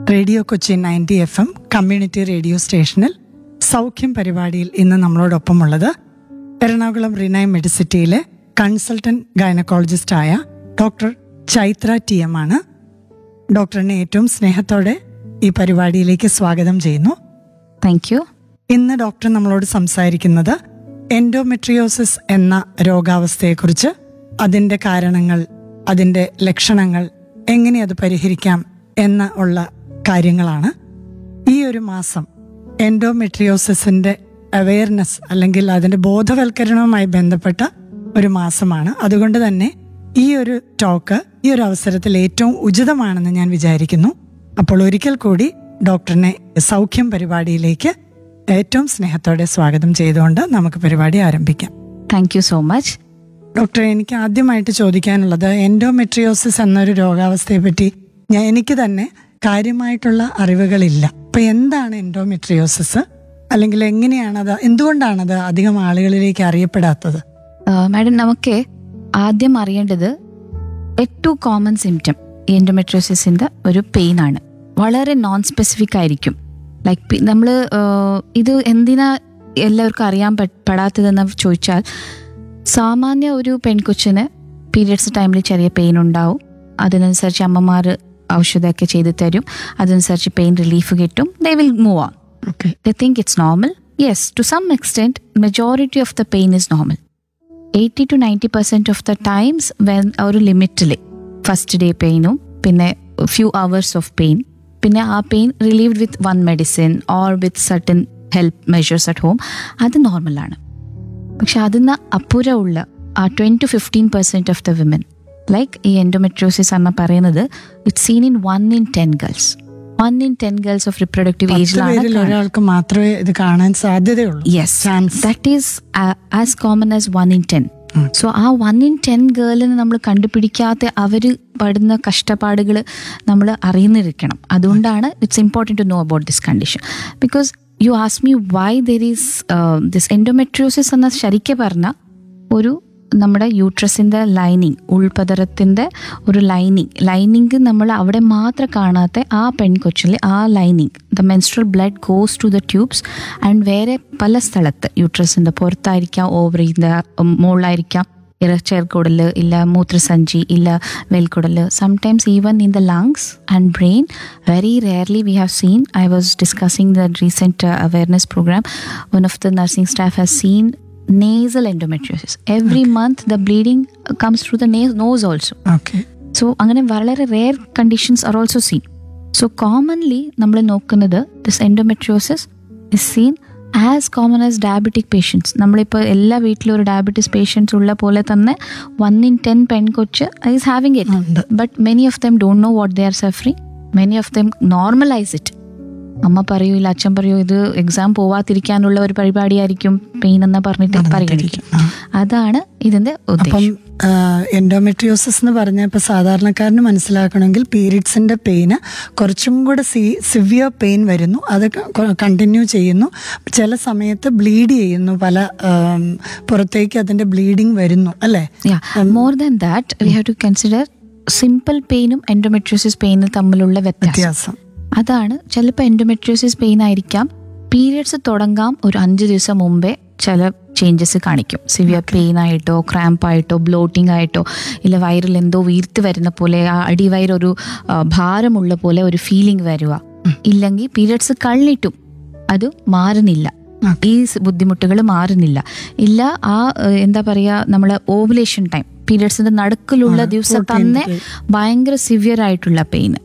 Radio Kochi ninety F M community radio സ്റ്റേഷനിൽ സൗഖ്യം പരിപാടിയിൽ ഇന്ന് നമ്മളോടൊപ്പമുള്ളത് എറണാകുളം റിനൈ മെഡിസിറ്റിയിലെ കൺസൾട്ടന്റ് ഗൈനക്കോളജിസ്റ്റായ ഡോക്ടർ ചൈത്ര ടി എം ആണ് ഡോക്ടറിനെ ഏറ്റവും സ്നേഹത്തോടെ ഈ പരിപാടിയിലേക്ക് സ്വാഗതം ചെയ്യുന്നു താങ്ക് യു ഇന്ന് ഡോക്ടർ നമ്മളോട് സംസാരിക്കുന്നത് എൻഡോമെട്രിയോസിസ് എന്ന രോഗാവസ്ഥയെക്കുറിച്ച് അതിന്റെ കാരണങ്ങൾ അതിന്റെ ലക്ഷണങ്ങൾ എങ്ങനെ അത് പരിഹരിക്കാം എന്ന ഉള്ള കാര്യങ്ങളാണ് ഈ ഒരു മാസം എൻഡോമെട്രിയോസിസിന്റെ അവയർനെസ് അല്ലെങ്കിൽ അതിന്റെ ബോധവൽക്കരണവുമായി ബന്ധപ്പെട്ട ഒരു മാസമാണ് അതുകൊണ്ട് തന്നെ ഈ ഒരു ടോക്ക് ഈ ഒരു അവസരത്തിൽ ഏറ്റവും ഉചിതമാണെന്ന് ഞാൻ വിചാരിക്കുന്നു അപ്പോൾ ഒരിക്കൽ കൂടി ഡോക്ടറിനെ സൗഖ്യം പരിപാടിയിലേക്ക് ഏറ്റവും സ്നേഹത്തോടെ സ്വാഗതം ചെയ്തുകൊണ്ട് നമുക്ക് പരിപാടി ആരംഭിക്കാം താങ്ക് യു സോ മച്ച് ഡോക്ടറെ എനിക്ക് ആദ്യമായിട്ട് ചോദിക്കാനുള്ളത് എൻഡോമെട്രിയോസിസ് എന്നൊരു രോഗാവസ്ഥയെ പറ്റി ഞാൻ എനിക്ക് തന്നെ കാര്യമായിട്ടുള്ള അറിവുകളില്ല അപ്പൊ എന്താണ് എൻഡോമെട്രിയോസിസ് അല്ലെങ്കിൽ എങ്ങനെയാണത് എന്തുകൊണ്ടാണത് അധികം ആളുകളിലേക്ക് അറിയപ്പെടാത്തത് മാഡം നമുക്ക് ആദ്യം അറിയേണ്ടത് ഏറ്റവും കോമൺ സിംറ്റം എൻഡോമെട്രോസിസിന്റെ ഒരു പെയിൻ ആണ് വളരെ നോൺ സ്പെസിഫിക് ആയിരിക്കും ലൈക്ക് നമ്മൾ ഇത് എന്തിനാ എല്ലാവർക്കും അറിയാൻ പെ- പെടാത്തതെന്ന് ചോദിച്ചാൽ സാമാന്യ ഒരു പെൺകൊച്ചിന് പീരിയഡ്സ് ടൈമിൽ ചെറിയ പെയിൻ ഉണ്ടാവും അതിനനുസരിച്ച് അമ്മമാർ ഔഷധമൊക്കെ ചെയ്ത് തരും അതനുസരിച്ച് പെയിൻ റിലീഫ് കിട്ടും they will move on okay they think it's normal. Yes, to some extent, majority of the pain is normal. 80 to 90 percent of the times when ഒരു ലിമിറ്റിൽ ഫസ്റ്റ് ഡേ പെയിനും പിന്നെ ഫ്യൂ അവേഴ്സ് ഓഫ് പെയിൻ പിന്നെ ആ pain relieved with one medicine or with certain help measures at home അത് നോർമലാണ് പക്ഷെ അതിന് അപ്പുറമുള്ള ആ twenty fifteen percent of the women like ഈ എൻഡോമെട്രോസിസ് എന്ന് പറയുന്നത് it seen in one in ten girls one in ten girls of reproductive പത്ത് ഏജിലാണ് പേരിൽ ഒരാൾക്ക് മാത്രമേ ഇത് കാണാൻ സാധ്യതയുള്ളൂ yes chance that is as common as one in ten so ആ വൺ ഇൻ ടെൻ ഗേളിന് നമ്മൾ കണ്ടുപിടിക്കാത്ത അവർ പെടുന്ന കഷ്ടപ്പാടുകൾ നമ്മൾ അറിയുന്നിരിക്കണം അതുകൊണ്ടാണ് it's important to know about this condition because you ask me why there is this endometriosis എന്ന ശരിക്കും പറഞ്ഞ ഒരു നമ്മുടെ യൂട്രസിൻ്റെ ലൈനിങ് ഉൾപദരത്തിൻ്റെ ഒരു ലൈനിങ് ലൈനിങ് നമ്മൾ അവിടെ മാത്രം കാണാത്ത ആ പെൺകൊച്ചിൽ ആ lining the menstrual blood goes to the tubes and വേറെ പല സ്ഥലത്ത് യൂട്രസിൻ്റെ പുറത്തായിരിക്കാം ഓവറിൻ്റെ മുകളിലായിരിക്കാം ഇറച്ചേർക്കുടൽ ഇല്ല മൂത്രസഞ്ചി ഇല്ല വെൽക്കുടൽ sometimes even in the lungs and brain very rarely we have seen I was discussing the recent awareness program one of the nursing staff has seen nasal endometriosis. Every month the bleeding comes through the na- nose also. Okay so അങ്ങനെ വളരെ rare conditions are also seen so commonly നമ്മൾ നോക്കുന്നത് this endometriosis is seen as common as diabetic patients നമ്മളിപ്പോൾ എല്ലാ വീട്ടിലും ഒരു diabetes patients ഉള്ള പോലെ തന്നെ വൺ ഇൻ ടെൻ പെൺകൊച്ച് ഈസ് ഹാവിങ് ഇറ്റ് ഉണ്ട് but many of them don't know what they are suffering many of them normalize it അമ്മ പറയൂ ഇല്ല അച്ഛൻ പറയൂ ഇത് എക്സാം പോവാതിരിക്കാനുള്ള ഒരു പരിപാടിയായിരിക്കും പെയിൻ എന്ന് പറഞ്ഞിട്ട് പരിഗണിക്കും ആ. അതാണ് ഇതിന്റെ അപ്പം ഉദ്ദേശം എൻഡോമെട്രിയോസിസ് എന്ന് പറഞ്ഞ ഇപ്പൊ സാധാരണക്കാരന് മനസ്സിലാക്കണമെങ്കിൽ പീരീഡ്സിന്റെ പെയിന് കുറച്ചും കൂടെ സി സിവിയർ പെയിൻ വരുന്നു അത് കണ്ടിന്യൂ ചെയ്യുന്നു ചില സമയത്ത് ബ്ലീഡ് ചെയ്യുന്നു പല ആം, പുറത്തേക്ക് അതിന്റെ ബ്ലീഡിങ് വരുന്നു അല്ലേ more than that we have to consider simple പെയിനും എൻഡോമെട്രിയോസിസ് പെയിനും തമ്മിലുള്ള വ്യത്യാസം വ്യത്യാസം അതാണ് ചിലപ്പോൾ എൻഡോമെട്രിയോസിസ് പെയിൻ ആയിരിക്കാം പീരിയഡ്സ് തുടങ്ങാം ഒരു അഞ്ച് ദിവസം മുമ്പേ ചില ചേഞ്ചസ് കാണിക്കും സിവിയർ പെയിൻ ആയിട്ടോ ക്രാമ്പ് ആയിട്ടോ ബ്ലോട്ടിംഗ് ആയിട്ടോ ഇല്ല വയറിൽ എന്തോ വീർത്ത് വരുന്ന പോലെ ആ അടിവയറൊരു ആ, ഭാരമുള്ള പോലെ ഒരു ഫീലിംഗ് വരിക ഇല്ലെങ്കിൽ പീരിയഡ്സ് കഴിഞ്ഞിട്ടും അത് മാറുന്നില്ല ഈ ബുദ്ധിമുട്ടുകൾ മാറുന്നില്ല ഇല്ല ആ ഏഹ്, എന്താ പറയുക നമ്മളെ ഓവുലേഷൻ ടൈം പീരിയഡ്സിന്റെ നടുക്കിലുള്ള ദിവസം തന്നെ ഭയങ്കര സിവിയർ ആയിട്ടുള്ള പെയിൻ